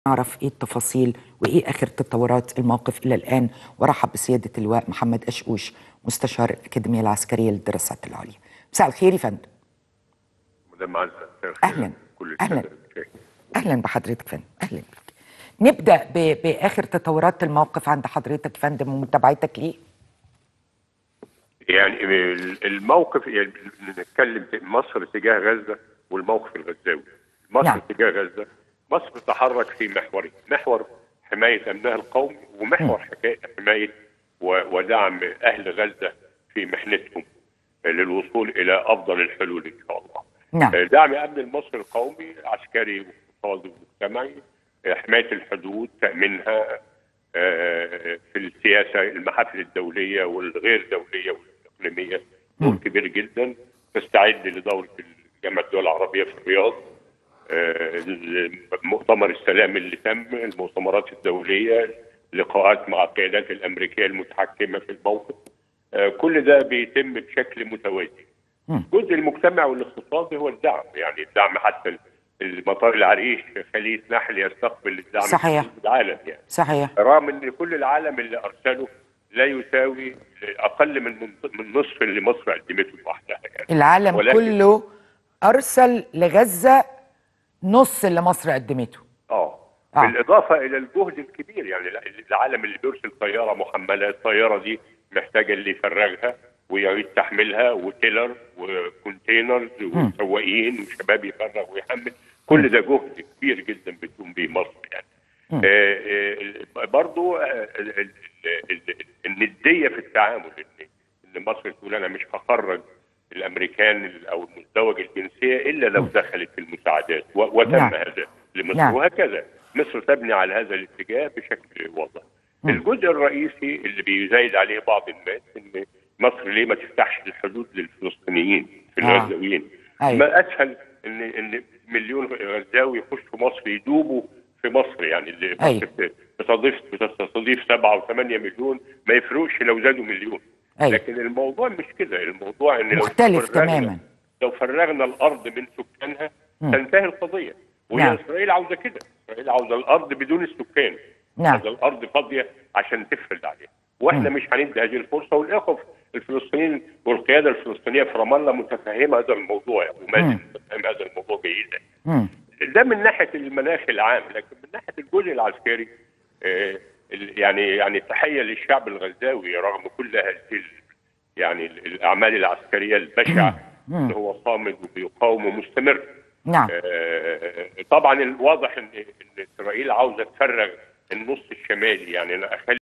نعرف ايه التفاصيل وايه اخر تطورات الموقف الى الان ورحب بسياده اللواء محمد اشقوش مستشار الاكاديميه العسكريه للدراسات العليا. مساء الخير يا فندم. مدام عزة مساء الخير. اهلا كل اهلا السادة المشاهدين. اهلا بحضرتك فندم اهلا بك. نبدا ب- باخر تطورات الموقف عند حضرتك فندم ومتابعتك ليه؟ يعني ال- الموقف يعني نتكلم في مصر تجاه غزة والموقف الغزاوي مصر نعم. تجاه غزة مصر تحرك في محورين محور حماية أمنها القومي ومحور حكاية حماية و- ودعم أهل غزة في محنتهم للوصول إلى أفضل الحلول إن شاء الله نعم دعم امن المصري القومي عسكري واقتصادي ومجتمعي حمايه الحدود تامينها آه، في السياسه المحافل الدوليه والغير دوليه والاقليميه دور كبير جدا تستعد لدوره جامعه الدول العربيه في الرياض آه، مؤتمر السلام اللي تم المؤتمرات الدوليه لقاءات مع القيادات الامريكيه المتحكمه في الموقف آه، كل ده بيتم بشكل متوازي الجزء المجتمعي والاقتصادي هو الدعم يعني الدعم حتى المطار العريش خليج نحل يستقبل الدعم صحيح. في العالم يعني صحيح رغم ان كل العالم اللي ارسله لا يساوي اقل من من نصف اللي مصر قدمته لوحدها يعني العالم ولكن- كله ارسل لغزه نص اللي مصر قدمته اه آه. بالاضافه الى الجهد الكبير يعني العالم اللي بيرسل طياره محمله الطياره دي محتاجه اللي يفرغها ويعيد تحميلها وتيلر وكونتينرز وسواقين وشباب يفرغ ويحمل كل ده جهد كبير جدا بتقوم به مصر يعني آه، آه، برضو آه، ال- ال- ال- النديه في التعامل ان ان مصر تقول انا مش هخرج الامريكان ال- او المزدوج الجنسيه الا لو دخلت في المساعدات و- وتم نعم. هذا لمصر نعم. وهكذا مصر تبني على هذا الاتجاه بشكل واضح الجزء الرئيسي اللي بيزايد عليه بعض الناس ان مصر ليه ما تفتحش الحدود للفلسطينيين في آه. الغزاويين أيوة. ما اسهل ان ان مليون غزاوي يخشوا مصر يدوبوا في مصر يعني اللي أيوة. مصر بتستضيف بتستضيف 7 و8 مليون ما يفرقش لو زادوا مليون أيوة. لكن الموضوع مش كده الموضوع ان لو مختلف فرغنا- تماماً. لو فرغنا الارض من سكانها تنتهي القضيه وهي نعم. اسرائيل عاوزه كده اسرائيل عاوزه الارض بدون السكان نعم. عاوزه الارض فاضيه عشان تفرد عليها واحنا مش هندي هذه الفرصه والاخوه الفلسطينيين والقياده الفلسطينيه في رام الله متفهمه هذا الموضوع يعني وما زالت متفهمه هذا الموضوع جيدا مم. ده من ناحيه المناخ العام لكن من ناحيه الجزء العسكري آه، ال- يعني يعني تحيه للشعب الغزاوي رغم كل هذه ال- يعني ال- الاعمال العسكريه البشعه اللي هو صامد وبيقاوم ومستمر نعم آه، طبعا الواضح ان ان اسرائيل عاوزه تفرغ النص الشمالي يعني انا اخلي